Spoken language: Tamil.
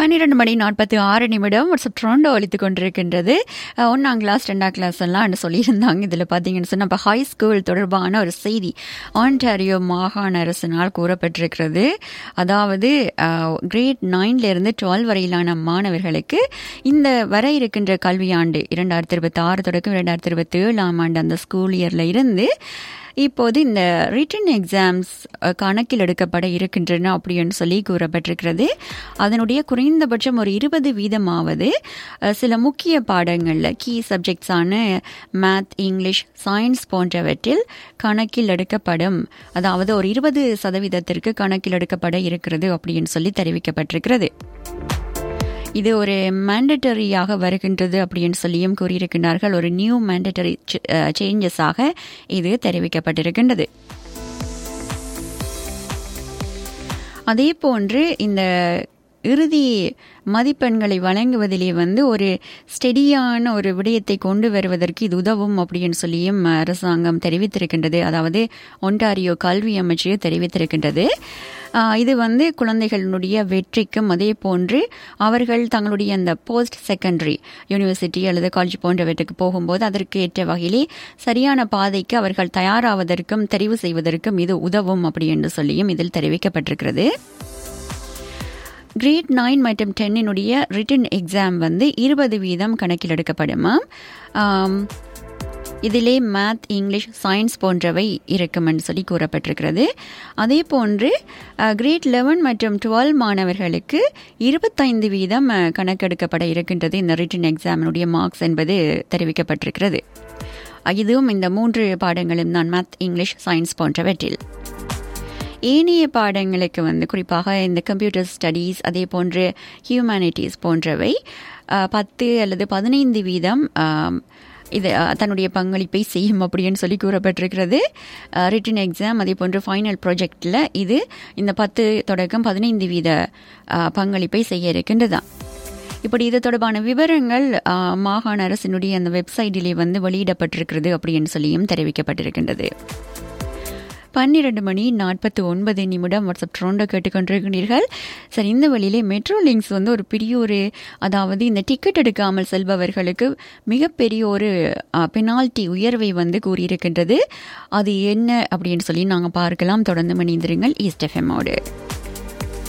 பன்னிரெண்டு மணி நாற்பத்தி ஆறு நிமிடம் ஒரு ட்ரோண்டோ ஒழித்து கொண்டிருக்கின்றது அஹ், ஒண்ணாம் கிளாஸ் ரெண்டாம் கிளாஸ் எல்லாம் சொல்லியிருந்தாங்க இதில் பார்த்தீங்கன்னு சொன்னால் இப்போ ஹை ஸ்கூல் தொடர்பான ஒரு செய்தி ஆன்டாரியோ மாகாண அரசினால் கூறப்பட்டிருக்கிறது அதாவது கிரேட் நைன்ல இருந்து டுவெல் வரையிலான மாணவர்களுக்கு இந்த வர இருக்கின்ற கல்வியாண்டு இரண்டாயிரத்தி இருபத்தி ஆறு தொடக்கம் இரண்டாயிரத்தி இருபத்தி ஏழாம் ஆண்டு அந்த ஸ்கூல் இயர்ல இருந்து இப்போது இந்த ரிட்டன் எக்ஸாம்ஸ் கணக்கில் எடுக்கப்பட இருக்கின்றன அப்படின்னு சொல்லி கூறப்பட்டிருக்கிறது அதனுடைய குறைந்தபட்சம் ஒரு இருபது வீதமாவது அஹ், சில முக்கிய பாடங்களில் கீ சப்ஜெக்ட்ஸான மேத் இங்கிலீஷ் சயின்ஸ் போன்றவற்றில் கணக்கில் எடுக்கப்படும் அதாவது ஒரு இருபது சதவீதத்திற்கு கணக்கில் எடுக்கப்பட இருக்கிறது அப்படின்னு சொல்லி தெரிவிக்கப்பட்டிருக்கிறது இது ஒரு மேண்டட்டரியாக வருகின்றது அப்படின்னு சொல்லியும் கூறியிருக்கிறார்கள் ஒரு நியூ மேண்டட்டரி சேஞ்சஸாக இது தெரிவிக்கப்பட்டிருக்கின்றது அதே போன்று இந்த இறுதி மதிப்பெண்களை வழங்குவதிலே வந்து ஒரு ஸ்டெடியான ஒரு விடயத்தை கொண்டு வருவதற்கு இது உதவும் அப்படின்னு சொல்லியும் அரசாங்கம் தெரிவித்திருக்கின்றது அதாவது ஒன்டாரியோ கல்வி அமைச்சு தெரிவித்திருக்கின்றது ஆஹ் இது வந்து குழந்தைகளுடைய வெற்றிக்கும் அதே போன்று அவர்கள் தங்களுடைய அந்த போஸ்ட் செகண்டரி யூனிவர்சிட்டி அல்லது காலேஜ் போன்றவற்றுக்கு போகும்போது அதற்கு ஏற்ற வகையிலே சரியான பாதைக்கு அவர்கள் தயாராவதற்கும் தெரிவு செய்வதற்கும் இது உதவும் அப்படி என்று சொல்லியும் இதில் தெரிவிக்கப்பட்டிருக்கிறது கிரேட் நைன் மற்றும் டென்னினுடைய ரிட்டன் எக்ஸாம் வந்து இருபது வீதம் கணக்கில் எடுக்கப்படுமா ஆம், இதிலே மேத் இங்கிலீஷ் சயின்ஸ் போன்றவை இருக்கும்னு சொல்லி கூறப்பட்டிருக்கிறது அதே போன்று கிரேட் லெவன் மற்றும் டுவெல் மாணவர்களுக்கு இருபத்தைந்து வீதம் அஹ், கணக்கெடுக்கப்பட இருக்கின்றது இந்த ரிட்டன் எக்ஸாமினுடைய மார்க்ஸ் என்பது தெரிவிக்கப்பட்டிருக்கிறது இதுவும் இந்த மூன்று பாடங்களும் தான் மேத் இங்கிலீஷ் சயின்ஸ் போன்றவற்றில் ஏனைய பாடங்களுக்கு வந்து குறிப்பாக இந்த கம்ப்யூட்டர் ஸ்டடீஸ் அதே போன்று ஹியூமனிட்டிஸ் போன்றவை அஹ், பத்து அல்லது பதினைந்து வீதம் ஆம், இது அஹ், தன்னுடைய பங்களிப்பை செய்யும் அப்படின்னு சொல்லி கூறப்பட்டிருக்கிறது ரிட்டன் எக்ஸாம் அதே போன்று ஃபைனல் ப்ராஜெக்டில் இது இந்த பத்து தொடக்கம் பதினைந்து வீத அஹ், பங்களிப்பை செய்ய இருக்கின்றதான் இப்படி இது தொடர்பான விவரங்கள் அஹ், மாகாண அரசினுடைய அந்த வெப்சைட்டிலே வந்து வெளியிடப்பட்டிருக்கிறது அப்படின்னு சொல்லியும் தெரிவிக்கப்பட்டிருக்கின்றது பன்னிரண்டு மணி நாற்பத்தி ஒன்பது நிமிடம் வாட்ஸ்அப் ட்ரோண்டோ கேட்டுக்கொண்டிருக்கிறீர்கள் சரி இந்த வழியிலே மெட்ரோ லிங்க்ஸ் வந்து ஒரு பெரிய ஒரு அதாவது இந்த டிக்கெட் எடுக்காமல் செல்பவர்களுக்கு மிகப்பெரிய ஒரு பெனால்டி உயர்வை வந்து கூறியிருக்கின்றது அது என்ன அப்படின்னு சொல்லி நாங்கள் பார்க்கலாம் தொடர்ந்து மணிந்திருங்கள் ஈஸ்ட் எஃப்எம்மோடு